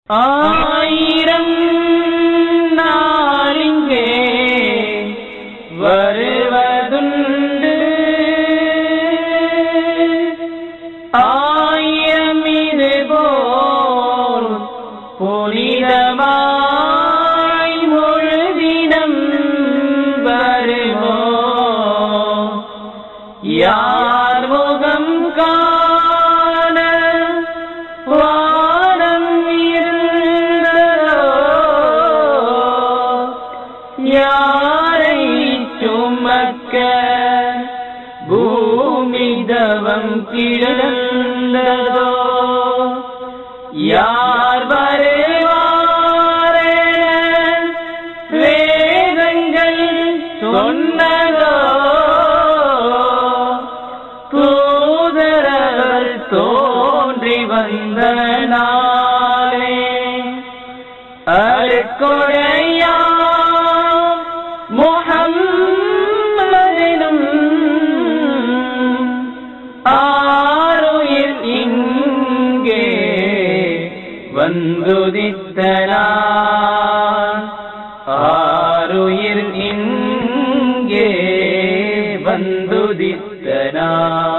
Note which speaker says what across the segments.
Speaker 1: ஆயிரம் நாளிங்கே வருவதுண்டு ஆயிரம் இது போல் புனிதமாய் முழுதினம் வருமோ யார் முகம் காண வானம் இருந்ததோ யாரை சுமக்க பூமி தவம் கிடந்ததோ யார் வருவாரே வேதங்கள் சொன்னதோ தூதரர் தோன்றி வந்த நாளே அருக்கொடையா முஹம்மதினும் ஆருயிர் இங்கே வந்துதித்தனா ஆருயிர் இங்கே வந்துதித்தனா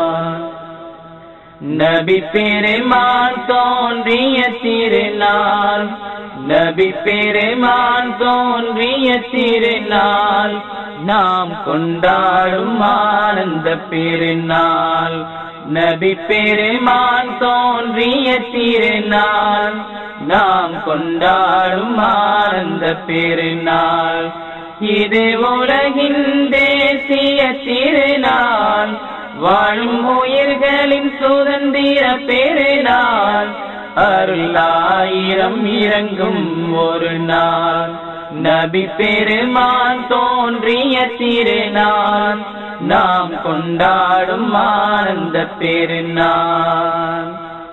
Speaker 1: நபி பெருமான் தோன்றிய திருநாள் நபி பெருமான் தோன்றிய திருநாள் நாம் கொண்டாடும் ஆனந்த பெருநாள் நபி பெருமான் தோன்றிய திருநாள் நாம் கொண்டாடும் ஆனந்த பெருநாள் இது உலகின் தேசிய திருநாள் வாழும் உயிர்களின் சுதந்திர பெருநாள் அருளாயிரம் இறங்கும் ஒரு நாள் நபி பெருமான் தோன்றிய திருநாள் நாம் கொண்டாடும் ஆனந்த பெருநாள்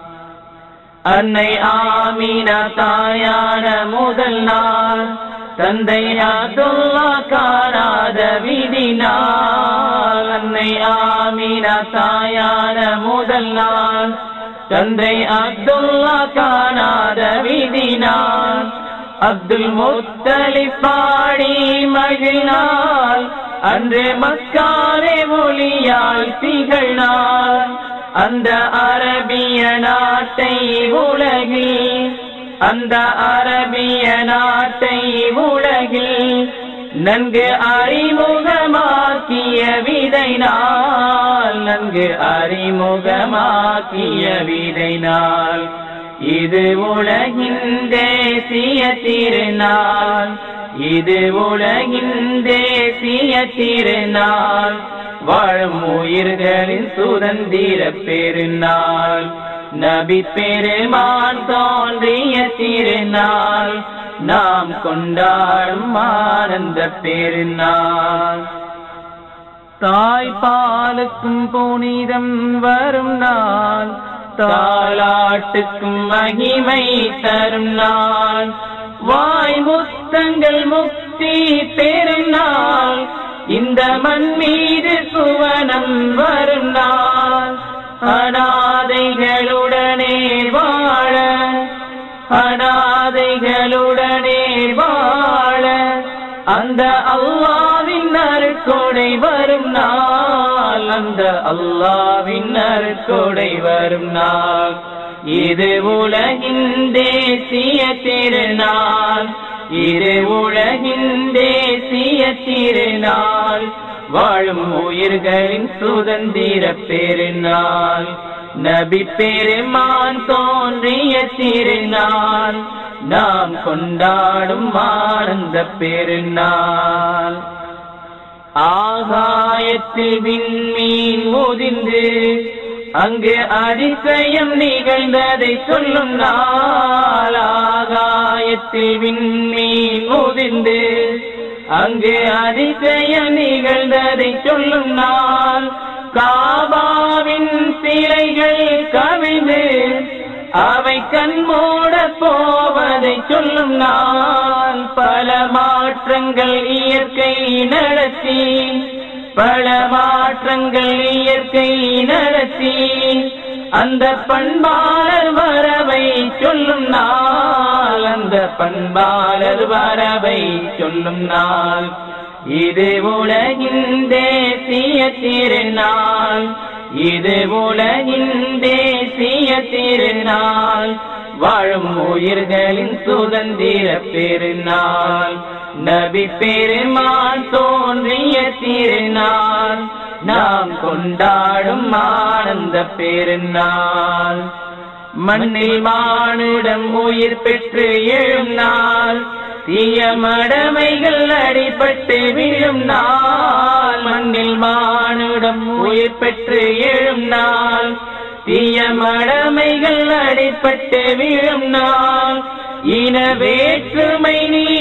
Speaker 1: அன்னை ஆமீனா தாயான முதல் நாள் தந்தை அப்துல்லா காணாத விதி நாள் அன்னை ஆமீனா தாயான முதல் நாள் தந்தை அப்துல்லா காணாத விதி நாள் அப்துல் முத்தலி பாடி மகிழ்நாள் அன்று மக்காரே மொழியால் திகழ்நாள் அந்த அரபிய நாட்டை உலகில் அந்த அரபிய நாட்டை உலகில் நன்கு அறிமுகமாக்கிய விதை நாள் நன்கு அறிமுகமாக்கிய விதை நாள் இது உலகின் தேசிய திருநாள் இது உலகின் தேசிய திருநாள் வாழும் உயிர்களின் சுதந்திர பெருநாள் நபி பெருமான் தோன்றிய திருநாள் நாம் கொண்டாடும் ஆனந்த பெருநாள் தாய் பாலுக்கும் புனிதம் வரும் நாள் தாலாட்டுக்கும் மகிமை தரும் நாள் வாய் முத்தங்கள் முக்தி பெறும் நாள் இந்த மண் மீது சுவனம் வரும் நாள் அனாதைகளுடனே வாழ அனாதைகளுடனே வாழ அந்த அல்லாவின் அருக்கொடை வரும் நாள் அந்த அல்லாவின் அருக்கொடை வரும் நாள் இது உலகின் தேசிய திருநாள் இது உலகின் தேசிய திருநாள் வாழும் உயிர்களின் சுதந்திர பெருநாள் நபி பெருமான் தோன்றிய திருநாள் நாம் கொண்டாடும் ஆனந்த பெருநாள் ஆகாயத்தில் விண்மீன் முதிந்து அங்கு அதிசயம் நிகழ்ந்ததை சொல்லும் நாள் ஆகாயத்தில் விண்மீன் முதிந்து அங்கு அதிசயம் நிகழ்ந்ததை சொல்லும் நாள் காபாவின் சிலைகள் கவிழ்ந்து அவை கண்மூட போவதை சொல்லும் நாள் பல மாற்றங்கள் இயற்கை நடத்தி பல மாற்றங்கள் இயற்கை நடத்தி அந்த பண்பாளர் வரவை சொல்லும் நாள் வாழ்ந்த பண்பாளர் வரவை சொல்லும் நாள் இது உலகின் தேசிய திருநாள் இது உலகின் தேசிய திருநாள் வாழும் உயிர்களின் சுதந்திர பெருநாள் நபி பெருமான் தோன்றிய திருநாள் நாம் கொண்டாடும் ஆனந்த பெருநாள் மண்ணில் மானுடம் உயிர் பெற்று எழும் நாள் தீய மடமைகள் அடிபட்டு விழும் நாள் மண்ணில் மானுடம் உயிர் பெற்று எழும் நாள் தீய மடமைகள் அடிபட்டு விழும் நாள் இன வேற்றுமை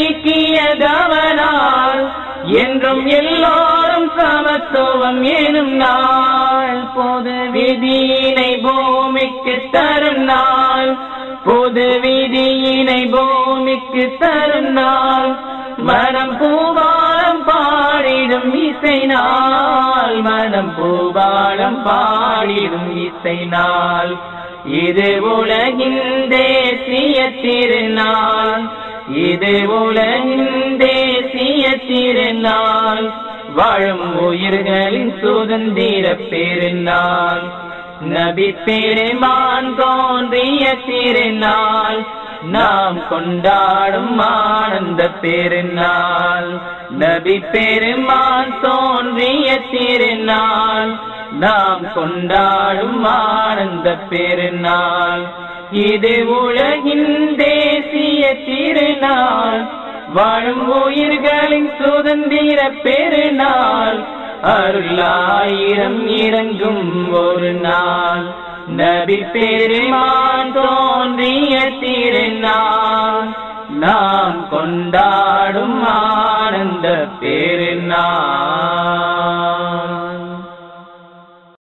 Speaker 1: நீக்கியதவனால் என்றும் எல்லோரும் சமத்துவம் எனும் நாள் பொது விதியினை பூமிக்கு தரும் நாள் பொது விதியினை பூமிக்கு தரும் நாள் மனம் பூபாலம் பாடிடும் இசை நாள் மனம் பூபாலம் பாடிடும் இசை நாள் இது உலகின் தேசிய திருநாள் இது உலகின் தேசிய திருநாள் வாழும் உயிர்களின் சுதந்திர பெருநாள் நபி பெருமான் தோன்றிய திருநாள் நாம் கொண்டாடும் ஆனந்த பெருநாள் நபி பெருமான் தோன்றிய திருநாள் நாம் கொண்டாடும் ஆனந்த பெருநாள் இது உலகின் தேசிய திருநாள் வாழும் உயிர்களின் சுதந்திர பெருநாள் அருளாயிரம் இறங்கும் ஒரு நாள் நபி பெருமான் தோன்றிய திருநாள் நாம் கொண்டாடும் ஆனந்த பெரு